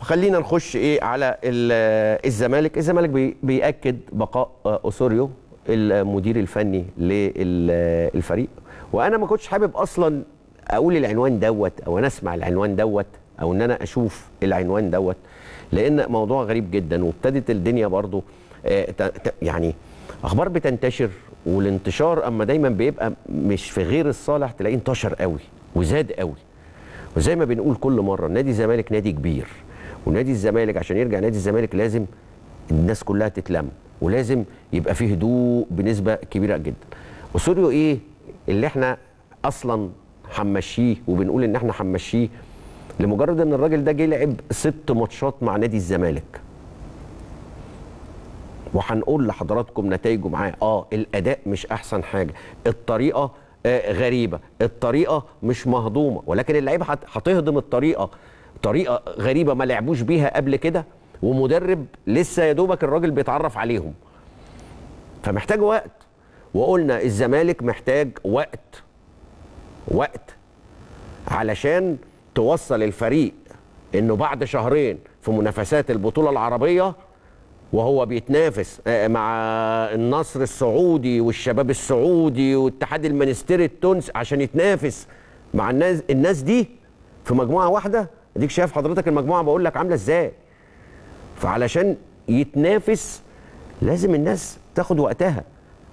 خلينا نخش ايه على ال- الزمالك الزمالك بي- بيأكد بقاء آه، اوسوريو المدير الفني للفريق وانا ما كنتش حابب اصلا اقول العنوان دوت او انا اسمع العنوان دوت او ان انا اشوف العنوان دوت لان موضوع غريب جدا وابتدت الدنيا برضو آه، ت- ت- يعني اخبار بتنتشر والانتشار اما دايما بيبقى مش في غير الصالح تلاقيه انتشر قوي وزاد قوي وزي ما بنقول كل مره نادي الزمالك نادي كبير ونادي الزمالك عشان يرجع نادي الزمالك لازم الناس كلها تتلم ولازم يبقى فيه هدوء بنسبه كبيره جدا وسوريو ايه اللي احنا اصلا هنمشيه وبنقول ان احنا هنمشيه لمجرد ان الراجل ده جه لعب ست ماتشات مع نادي الزمالك وهنقول لحضراتكم نتائجه معاه اه الاداء مش احسن حاجه الطريقه آه غريبه الطريقه مش مهضومه ولكن اللعيبه هت- هتهضم الطريقه طريقه غريبه ما لعبوش بيها قبل كده ومدرب لسه يا دوبك الراجل بيتعرف عليهم فمحتاج وقت وقلنا الزمالك محتاج وقت وقت علشان توصل الفريق انه بعد شهرين في منافسات البطوله العربيه وهو بيتنافس آه، مع النصر السعودي والشباب السعودي واتحاد المنستير التونسي عشان يتنافس مع الناس الناس دي في مجموعه واحده اديك شايف حضرتك المجموعه بقول لك عامله ازاي فعلشان يتنافس لازم الناس تاخد وقتها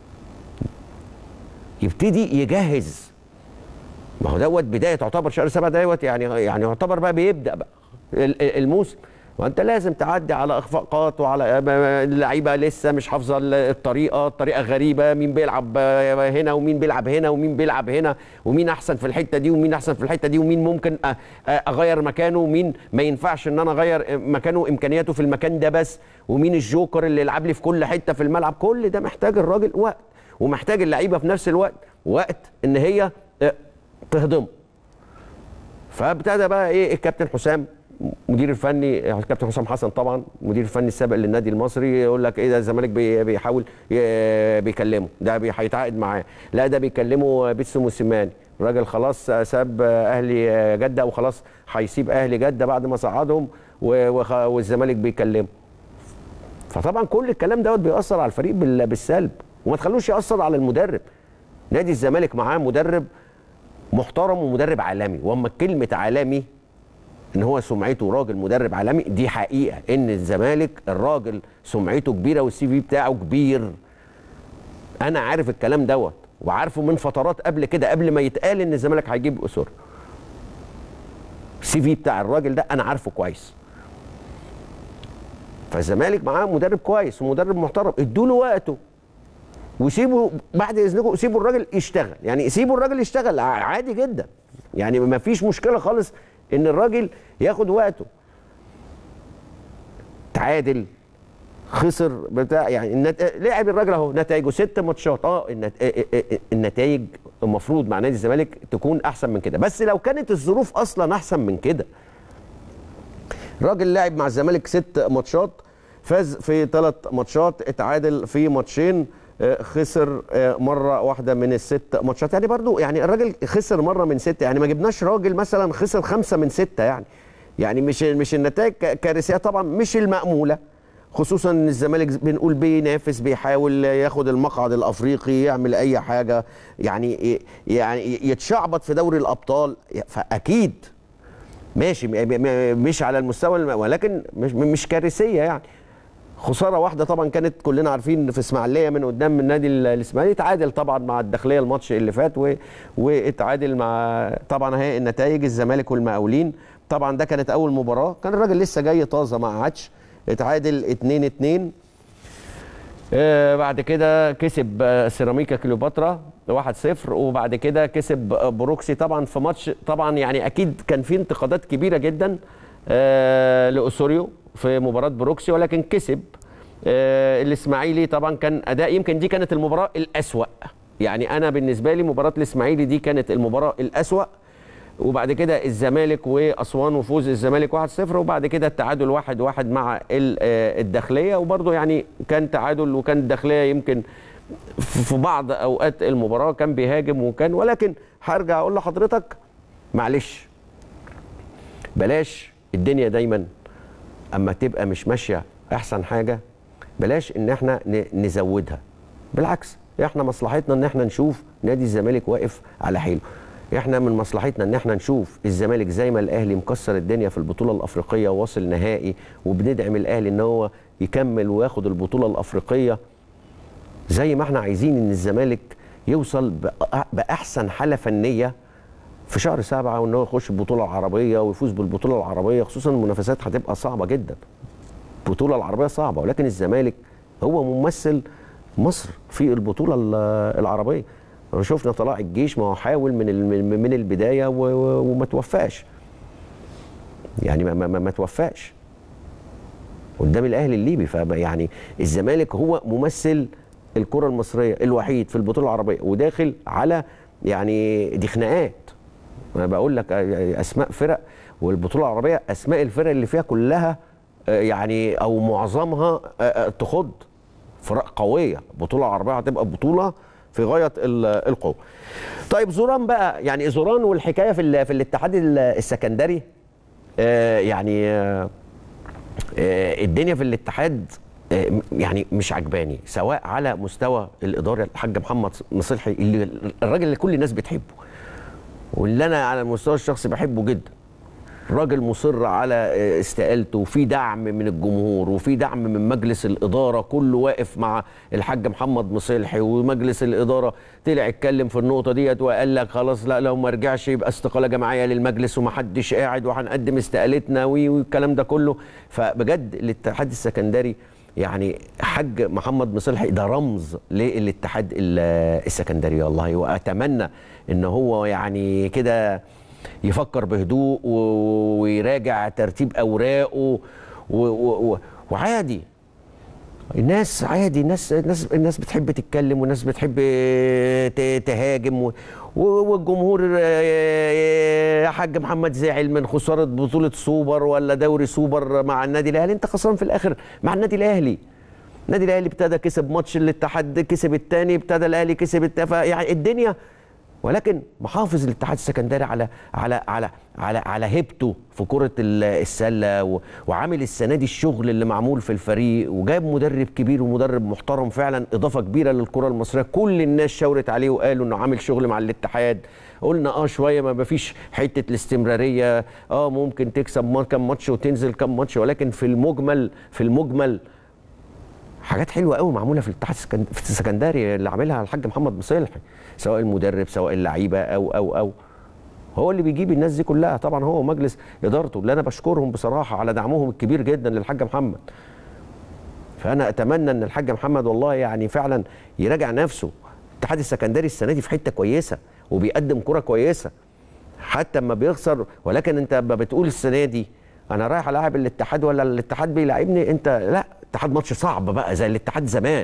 يبتدي يجهز ما هو دوت بدايه تعتبر شهر سبعه دوت يعني يعني يعتبر بقى بيبدا بقى ال- ال- الموسم وانت لازم تعدي على اخفاقات وعلى اللعيبه لسه مش حافظه ال- الطريقه الطريقه غريبه مين بيلعب هنا ومين بيلعب هنا ومين بيلعب هنا ومين احسن في الحته دي ومين احسن في الحته دي ومين ممكن أ- أ- اغير مكانه ومين ما ينفعش ان انا اغير مكانه امكانياته في المكان ده بس ومين الجوكر اللي يلعب لي في كل حته في الملعب كل ده محتاج الراجل وقت ومحتاج اللعيبه في نفس الوقت وقت ان هي أ، تهضمه فابتدى بقى ايه الكابتن حسام مدير الفني الكابتن حسام حسن طبعا مدير الفني السابق للنادي المصري يقول لك ايه ده الزمالك بي- بيحاول ي- بيكلمه ده بي- هيتعاقد معاه لا ده بيكلمه بيتسو موسيماني الراجل خلاص ساب اهلي جده وخلاص هيسيب اهلي جده بعد ما صعدهم و- وخ- والزمالك بيكلمه فطبعا كل الكلام دوت بيأثر على الفريق بال- بالسلب وما تخلوش يأثر على المدرب نادي الزمالك معاه مدرب محترم ومدرب عالمي واما كلمه عالمي ان هو سمعته راجل مدرب عالمي دي حقيقه ان الزمالك الراجل سمعته كبيره والسي في بتاعه كبير انا عارف الكلام دوت وعارفه من فترات قبل كده قبل ما يتقال ان الزمالك هيجيب اسر السي في بتاع الراجل ده انا عارفه كويس فالزمالك معاه مدرب كويس ومدرب محترم ادوا له وقته وسيبوا بعد اذنكم سيبوا الراجل يشتغل يعني سيبوا الراجل يشتغل ع- عادي جدا يعني ما فيش مشكله خالص ان الراجل ياخد وقته تعادل خسر بتاع يعني النت... لعب الراجل اهو نتائجه ست ماتشات اه النت... النتائج المفروض مع نادي الزمالك تكون احسن من كده بس لو كانت الظروف اصلا احسن من كده راجل لعب مع الزمالك ست ماتشات فاز في ثلاث ماتشات اتعادل في ماتشين آه، خسر آه، مره واحده من الست ماتشات يعني برضو يعني الراجل خسر مره من سته يعني ما جبناش راجل مثلا خسر خمسه من سته يعني يعني مش مش النتائج ك- كارثيه طبعا مش المأموله خصوصا ان الزمالك بنقول بينافس بيحاول ياخد المقعد الافريقي يعمل اي حاجه يعني يعني يتشعبط في دوري الابطال فاكيد ماشي م- م- مش على المستوى الم- ولكن مش مش كارثيه يعني خساره واحده طبعا كانت كلنا عارفين في اسماعيليه من قدام النادي ال- الاسماعيلي اتعادل طبعا مع الداخليه الماتش اللي فات و... واتعادل مع طبعا اهي النتائج الزمالك والمقاولين طبعا ده كانت اول مباراه كان الراجل لسه جاي طازه ما قعدش اتعادل 2 2 آه، بعد كده كسب آه، سيراميكا كليوباترا 1-0 وبعد كده كسب آه، بروكسي طبعا في ماتش طبعا يعني اكيد كان في انتقادات كبيره جدا آه، لاوسوريو في مباراه بروكسي ولكن كسب آه، الاسماعيلي طبعا كان اداء يمكن دي كانت المباراه الاسوا يعني انا بالنسبه لي مباراه الاسماعيلي دي كانت المباراه الاسوا وبعد كده الزمالك واسوان وفوز الزمالك 1-0 وبعد كده التعادل 1-1 مع ال- آه، الداخليه وبرضه يعني كان تعادل وكان الداخليه يمكن في بعض اوقات المباراه كان بيهاجم وكان ولكن هرجع اقول لحضرتك معلش بلاش الدنيا دايما اما تبقى مش ماشيه احسن حاجه بلاش ان احنا ن- نزودها بالعكس احنا مصلحتنا ان احنا نشوف نادي الزمالك واقف على حيله احنا من مصلحتنا ان احنا نشوف الزمالك زي ما الاهلي مكسر الدنيا في البطوله الافريقيه وواصل نهائي وبندعم الاهلي ان هو يكمل وياخد البطوله الافريقيه زي ما احنا عايزين ان الزمالك يوصل بأ- باحسن حاله فنيه في شهر سبعة وان هو يخش البطوله العربيه ويفوز بالبطوله العربيه خصوصا المنافسات هتبقى صعبه جدا البطوله العربيه صعبه ولكن الزمالك هو ممثل مصر في البطوله ال- العربيه شفنا طلائع الجيش ما هو حاول من ال- من البدايه و- و- وما توفاش يعني ما, ما, ما توفاش قدام الاهلي الليبي فيعني الزمالك هو ممثل الكره المصريه الوحيد في البطوله العربيه وداخل على يعني دي خناقات انا بقول لك اسماء فرق والبطوله العربيه اسماء الفرق اللي فيها كلها آه، يعني او معظمها آه، آه، تخض فرق قويه البطوله العربيه هتبقى بطوله في غايه ال- القوه طيب زوران بقى يعني زوران والحكايه في ال- في الاتحاد ال- السكندري آه، يعني آه، آه، الدنيا في الاتحاد آه، يعني مش عجباني سواء على مستوى الاداره الحاج محمد مصلحي اللي الراجل اللي كل الناس بتحبه واللي انا على المستوى الشخصي بحبه جدا راجل مصر على آه، استقالته وفي دعم من الجمهور وفي دعم من مجلس الاداره كله واقف مع الحاج محمد مصلحي ومجلس الاداره طلع اتكلم في النقطه ديت وقال لك خلاص لا لو ما رجعش يبقى استقاله جماعيه للمجلس ومحدش قاعد وهنقدم استقالتنا وي- والكلام ده كله فبجد الاتحاد السكندري يعني حاج محمد مصلحي ده رمز للاتحاد ال- السكندري والله واتمنى ان هو يعني كده يفكر بهدوء و- ويراجع ترتيب اوراقه و- و- و- وعادي الناس عادي الناس الناس الناس بتحب تتكلم والناس بتحب ت- تهاجم و- و- والجمهور آه، يا حاج محمد زعل من خساره بطوله سوبر ولا دوري سوبر مع النادي الاهلي انت خسران في الاخر مع النادي الاهلي النادي الاهلي ابتدى كسب ماتش الاتحاد كسب الثاني ابتدى الاهلي كسب التاني يعني الدنيا ولكن محافظ الاتحاد السكندري على على على على على هيبته في كره ال- السله و- وعامل السنه دي الشغل اللي معمول في الفريق وجاب مدرب كبير ومدرب محترم فعلا اضافه كبيره للكره المصريه كل الناس شاورت عليه وقالوا انه عامل شغل مع الاتحاد قلنا اه شويه ما فيش حته الاستمراريه اه ممكن تكسب ما- كام ماتش وتنزل كام ماتش ولكن في المجمل في المجمل حاجات حلوه قوي معموله في الاتحاد السكن- في السكندري اللي عاملها الحاج محمد مصلحي سواء المدرب سواء اللعيبه او او او هو اللي بيجيب الناس دي كلها طبعا هو ومجلس ادارته اللي انا بشكرهم بصراحه على دعمهم الكبير جدا للحاج محمد فانا اتمنى ان الحاج محمد والله يعني فعلا يراجع نفسه الاتحاد السكندري السنه دي في حته كويسه وبيقدم كره كويسه حتى اما بيخسر ولكن انت اما بتقول السنه دي انا رايح العب الاتحاد ولا الاتحاد بيلعبني انت لا الاتحاد ماتش صعب بقى زي الاتحاد زمان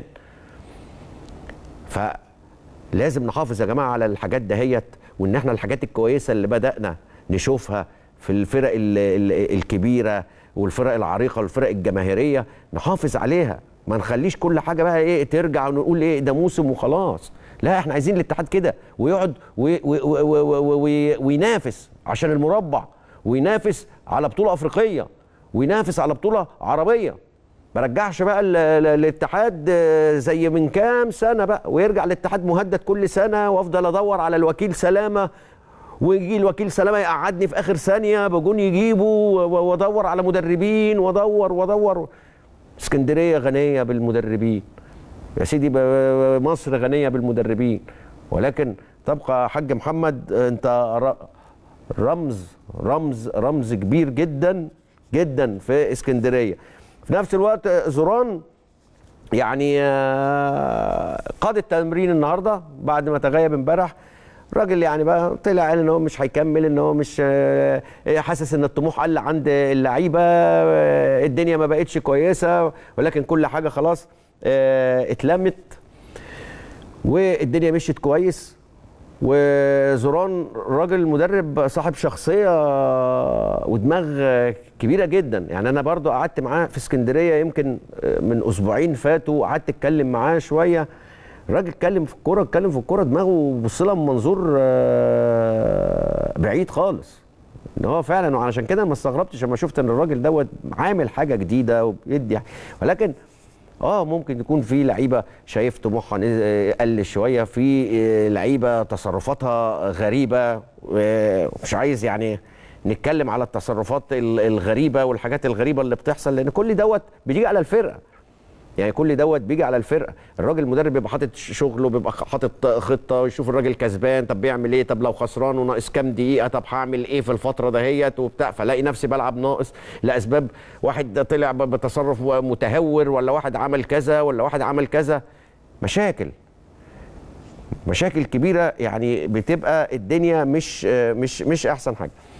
فلازم نحافظ يا جماعه على الحاجات دهيت وان احنا الحاجات الكويسه اللي بدانا نشوفها في الفرق ال- ال- الكبيره والفرق العريقه والفرق الجماهيريه نحافظ عليها ما نخليش كل حاجه بقى ايه ترجع ونقول ايه ده موسم وخلاص لا احنا عايزين الاتحاد كده ويقعد وي- وي- وي- وي- وي- وينافس عشان المربع وينافس على بطوله افريقيه وينافس على بطوله عربيه ما رجعش بقى ال- ال- الاتحاد آه، زي من كام سنه بقى ويرجع الاتحاد مهدد كل سنه وافضل ادور على الوكيل سلامه ويجي الوكيل سلامه يقعدني في اخر ثانيه بجون يجيبه و- وادور على مدربين وادور وادور اسكندريه غنيه بالمدربين يا سيدي ب- مصر غنيه بالمدربين ولكن تبقى حاج محمد انت ر- رمز رمز رمز كبير جدا جدا في اسكندريه في نفس الوقت زوران يعني آه، قاد التمرين النهارده بعد ما تغيب امبارح راجل يعني بقى طلع قال ان هو مش هيكمل ان هو مش آه، حاسس ان الطموح قل عند اللعيبه آه، الدنيا ما بقتش كويسه ولكن كل حاجه خلاص آه، اتلمت والدنيا مشيت كويس وزوران راجل مدرب صاحب شخصيه ودماغ كبيره جدا يعني انا برضو قعدت معاه في اسكندريه يمكن من اسبوعين فاتوا قعدت اتكلم معاه شويه الراجل اتكلم في الكوره اتكلم في الكوره دماغه بص لها من منظور آه، بعيد خالص ان هو فعلا وعلشان كده ما استغربتش لما شفت ان الراجل دوت عامل حاجه جديده وبيدي ولكن اه ممكن يكون في لعيبه شايف طموحها نز- قل شويه في آه، لعيبه تصرفاتها غريبه ومش عايز يعني نتكلم على التصرفات ال- الغريبه والحاجات الغريبه اللي بتحصل لان كل دوت بيجي على الفرقه يعني كل دوت بيجي على الفرقه الراجل المدرب بيبقى حاطط شغله بيبقى حاطط خطه ويشوف الراجل كسبان طب بيعمل ايه طب لو خسران وناقص كام دقيقه طب هعمل ايه في الفتره دهيت وبتاع فلاقي نفسي بلعب ناقص لاسباب واحد طلع ب- بتصرف متهور ولا واحد عمل كذا ولا واحد عمل كذا مشاكل مشاكل كبيره يعني بتبقى الدنيا مش مش مش احسن حاجه